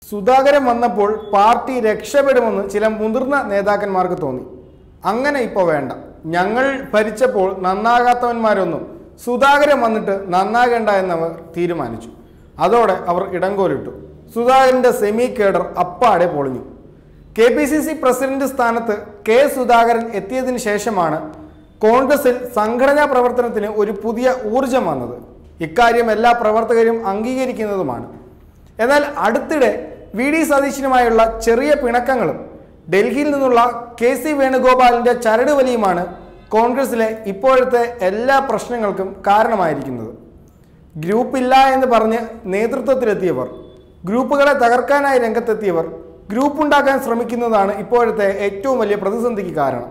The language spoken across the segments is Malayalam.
സുധാകരൻ വന്നപ്പോൾ പാർട്ടി രക്ഷപ്പെടുമെന്ന് ചില മുതിർന്ന നേതാക്കന്മാർക്ക് തോന്നി അങ്ങനെ ഇപ്പോൾ വേണ്ട ഞങ്ങൾ ഭരിച്ചപ്പോൾ നന്നാകാത്തവന്മാരൊന്നും സുധാകരൻ വന്നിട്ട് നന്നാകേണ്ട എന്നവർ തീരുമാനിച്ചു അതോടെ അവർ ഇടങ്കോലിട്ടു സുധാകരന്റെ സെമി കേഡർ അപ്പാടെ പൊളിഞ്ഞു K P C C president സ്ഥാനത്ത് കെ സുധാകരൻ എത്തിയതിനു ശേഷമാണ് കോൺഗ്രസിൽ സംഘടനാ പ്രവർത്തനത്തിന് ഒരു പുതിയ ഊർജം വന്നത് ഇക്കാര്യം എല്ലാ പ്രവർത്തകരും അംഗീകരിക്കുന്നതുമാണ് എന്നാൽ അടുത്തിടെ വി ഡി സതീശനുമായുള്ള ചെറിയ പിണക്കങ്ങളും ഡൽഹിയിൽ നിന്നുള്ള കെ സി വേണുഗോപാലിന്റെ ചരട് വലിയുമാണ് കോൺഗ്രസിലെ ഇപ്പോഴത്തെ എല്ലാ പ്രശ്നങ്ങൾക്കും കാരണമായിരിക്കുന്നത് ഗ്രൂപ്പില്ല എന്ന് പറഞ്ഞ് നേതൃത്വത്തിലെത്തിയവർ ഗ്രൂപ്പുകളെ തകർക്കാനായി രംഗത്തെത്തിയവർ ഗ്രൂപ്പ് ഉണ്ടാക്കാൻ ശ്രമിക്കുന്നതാണ് ഇപ്പോഴത്തെ ഏറ്റവും വലിയ പ്രതിസന്ധിക്ക് കാരണം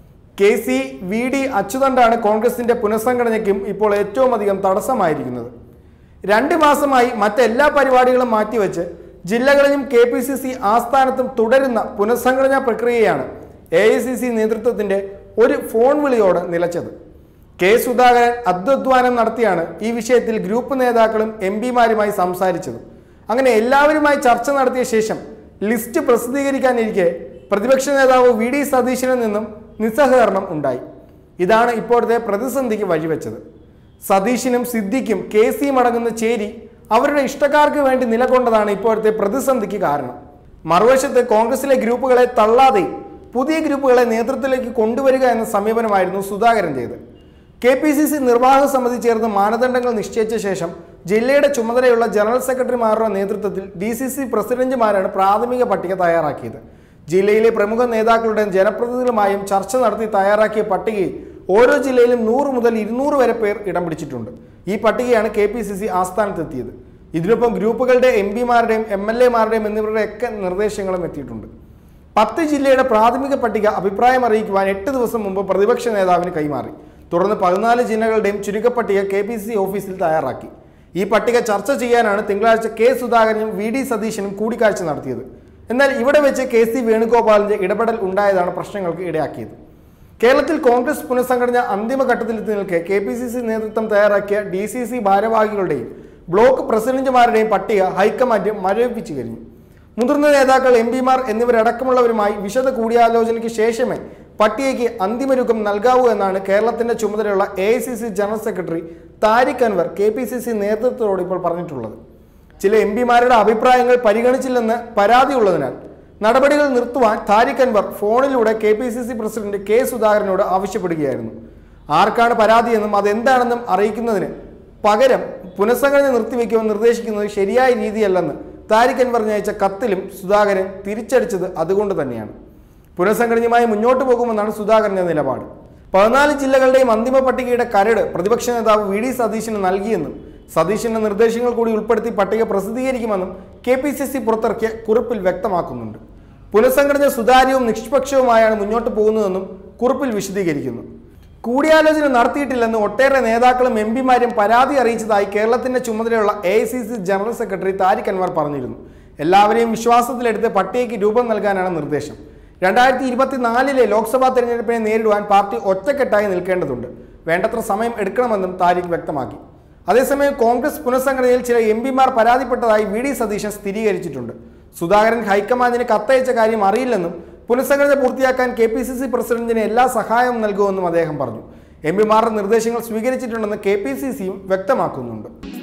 കെ സി വി ഡി അച്യുതണ്ടാണ് കോൺഗ്രസിന്റെ പുനഃസംഘടനയ്ക്കും ഇപ്പോൾ ഏറ്റവും അധികം തടസ്സമായിരിക്കുന്നത് രണ്ട് മാസമായി മറ്റെല്ലാ പരിപാടികളും മാറ്റിവെച്ച് ജില്ലകളിലും കെ പി സി സി ആസ്ഥാനത്തും തുടരുന്ന പുനഃസംഘടനാ പ്രക്രിയയാണ് എ ഐ സി സി നേതൃത്വത്തിന്റെ ഒരു ഫോൺ വിളിയോട് നിലച്ചത് കെ സുധാകരൻ അധ്വാനം നടത്തിയാണ് ഈ വിഷയത്തിൽ ഗ്രൂപ്പ് നേതാക്കളും എം പിമാരുമായി സംസാരിച്ചത് അങ്ങനെ എല്ലാവരുമായി ചർച്ച നടത്തിയ ശേഷം ലിസ്റ്റ് പ്രസിദ്ധീകരിക്കാനിരിക്കെ പ്രതിപക്ഷ നേതാവ് വി ഡി സതീശനിൽ നിന്നും നിസ്സഹകരണം ഉണ്ടായി ഇതാണ് ഇപ്പോഴത്തെ പ്രതിസന്ധിക്ക് വഴിവെച്ചത് സതീശനും സിദ്ദിഖും കെ സിയും അടങ്ങുന്ന ചേരി അവരുടെ ഇഷ്ടക്കാർക്ക് വേണ്ടി നിലകൊണ്ടതാണ് ഇപ്പോഴത്തെ പ്രതിസന്ധിക്ക് കാരണം മറുവശത്ത് കോൺഗ്രസിലെ ഗ്രൂപ്പുകളെ തള്ളാതെയും പുതിയ ഗ്രൂപ്പുകളെ നേതൃത്വത്തിലേക്ക് കൊണ്ടുവരിക എന്ന സമീപനമായിരുന്നു സുധാകരൻ ചെയ്തത് കെ പി സി സി നിർവാഹക സമിതി ചേർന്ന് മാനദണ്ഡങ്ങൾ നിശ്ചയിച്ച ശേഷം ജില്ലയുടെ ചുമതലയുള്ള ജനറൽ സെക്രട്ടറിമാരുടെ നേതൃത്വത്തിൽ ഡി സി സി പ്രസിഡന്റുമാരാണ് പ്രാഥമിക പട്ടിക തയ്യാറാക്കിയത് ജില്ലയിലെ പ്രമുഖ നേതാക്കളുടെയും ജനപ്രതിനിധികളുമായും ചർച്ച നടത്തി തയ്യാറാക്കിയ പട്ടികയിൽ ഓരോ ജില്ലയിലും നൂറ് മുതൽ ഇരുന്നൂറ് വരെ പേർ ഇടം പിടിച്ചിട്ടുണ്ട് ഈ പട്ടികയാണ് കെ പി സി സി ആസ്ഥാനത്തെത്തിയത് ഇതിനൊപ്പം ഗ്രൂപ്പുകളുടെ എം പിമാരുടെയും എം എൽ എമാരുടെയും എന്നിവരുടെ ഒക്കെ നിർദ്ദേശങ്ങളും എത്തിയിട്ടുണ്ട് പത്ത് ജില്ലയുടെ പ്രാഥമിക പട്ടിക അഭിപ്രായം അറിയിക്കുവാൻ എട്ട് ദിവസം മുമ്പ് പ്രതിപക്ഷ നേതാവിന് കൈമാറി തുടർന്ന് പതിനാല് ജില്ലകളുടെയും ചുരുക്കപ്പട്ടിക കെ പി സി ഓഫീസിൽ തയ്യാറാക്കി ഈ പട്ടിക ചർച്ച ചെയ്യാനാണ് തിങ്കളാഴ്ച കെ സുധാകരനും വി ഡി സതീശനും കൂടിക്കാഴ്ച നടത്തിയത് എന്നാൽ ഇവിടെ വെച്ച് കെ സി വേണുഗോപാലിന്റെ ഇടപെടൽ ഉണ്ടായതാണ് പ്രശ്നങ്ങൾക്ക് ഇടയാക്കിയത് കേരളത്തിൽ കോൺഗ്രസ് പുനഃസംഘടന അന്തിമഘട്ടത്തിലെത്തി നിൽക്കെ കെ പി സി സി നേതൃത്വം തയ്യാറാക്കിയ ഡി സി സി ഭാരവാഹികളുടെയും ബ്ലോക്ക് പ്രസിഡന്റുമാരുടെയും പട്ടിക ഹൈക്കമാൻഡ് മരവിപ്പിച്ചു കഴിഞ്ഞു മുതിർന്ന നേതാക്കൾ എം പിമാർ എന്നിവരടക്കമുള്ളവരുമായി വിശദ കൂടിയാലോചനയ്ക്ക് ശേഷമേ പട്ടികയ്ക്ക് അന്തിമ രൂപം നൽകാവൂ എന്നാണ് കേരളത്തിന്റെ ചുമതലയുള്ള A general secretary Tariq Anwar K P C C നേതൃത്വത്തോട് ഇപ്പോൾ പറഞ്ഞിട്ടുള്ളത് ചില എം പിമാരുടെ അഭിപ്രായങ്ങൾ പരിഗണിച്ചില്ലെന്ന് പരാതിയുള്ളതിനാൽ നടപടികൾ നിർത്തുവാൻ താരിഖ് അൻവർ ഫോണിലൂടെ K P C C president K സുധാകരനോട് ആവശ്യപ്പെടുകയായിരുന്നു ആർക്കാണ് പരാതിയെന്നും അതെന്താണെന്നും അറിയിക്കുന്നതിന് പകരം പുനഃസംഘടന നിർത്തിവെക്കുമെന്ന് നിർദ്ദേശിക്കുന്നത് ശരിയായ രീതിയല്ലെന്ന് താരിഖ് അൻവർ അയച്ച കത്തിലും സുധാകരൻ തിരിച്ചടിച്ചത് അതുകൊണ്ട് തന്നെയാണ് പുനഃസംഘടനയുമായി മുന്നോട്ട് പോകുമെന്നാണ് സുധാകരന്റെ നിലപാട് പതിനാല് ജില്ലകളുടെയും അന്തിമ പട്ടികയുടെ കരട് പ്രതിപക്ഷ നേതാവ് വി ഡി സതീശന് നൽകിയെന്നും സതീശന്റെ നിർദ്ദേശങ്ങൾ കൂടി ഉൾപ്പെടുത്തി പട്ടിക പ്രസിദ്ധീകരിക്കുമെന്നും കെ പി സി സി പുറത്തിറക്കിയ കുറിപ്പിൽ വ്യക്തമാക്കുന്നുണ്ട് പുനഃസംഘടന സുതാര്യവും നിഷ്പക്ഷവുമായാണ് മുന്നോട്ട് പോകുന്നതെന്നും കുറിപ്പിൽ വിശദീകരിക്കുന്നു കൂടിയാലോചന നടത്തിയിട്ടില്ലെന്ന് ഒട്ടേറെ നേതാക്കളും എം പിമാരും പരാതി അറിയിച്ചതായി കേരളത്തിന്റെ ചുമതലയുള്ള A general secretary Tariq Anwar പറഞ്ഞിരുന്നു എല്ലാവരെയും വിശ്വാസത്തിലെടുത്ത് പട്ടികയ്ക്ക് രൂപം നൽകാനാണ് നിർദ്ദേശം രണ്ടായിരത്തി ഇരുപത്തിനാലിലെ ലോക്സഭാ തെരഞ്ഞെടുപ്പിനെ നേരിടുവാൻ പാർട്ടി ഒറ്റക്കെട്ടായി നിൽക്കേണ്ടതുണ്ട് വേണ്ടത്ര സമയം എടുക്കണമെന്നും താരിഖ് വ്യക്തമാക്കി അതേസമയം കോൺഗ്രസ് പുനഃസംഘടനയിൽ ചില എം പിമാർ പരാതിപ്പെട്ടതായി വി ഡി സതീശൻ സ്ഥിരീകരിച്ചിട്ടുണ്ട് സുധാകരൻ ഹൈക്കമാൻഡിന് കത്തയച്ച കാര്യം അറിയില്ലെന്നും പുനഃസംഘടന പൂർത്തിയാക്കാൻ കെ പി സി സി പ്രസിഡന്റിന് എല്ലാ സഹായവും നൽകുമെന്നും അദ്ദേഹം പറഞ്ഞു എം പിമാരുടെ നിർദ്ദേശങ്ങൾ സ്വീകരിച്ചിട്ടുണ്ടെന്ന് കെ പി സി സിയും വ്യക്തമാക്കുന്നുണ്ട്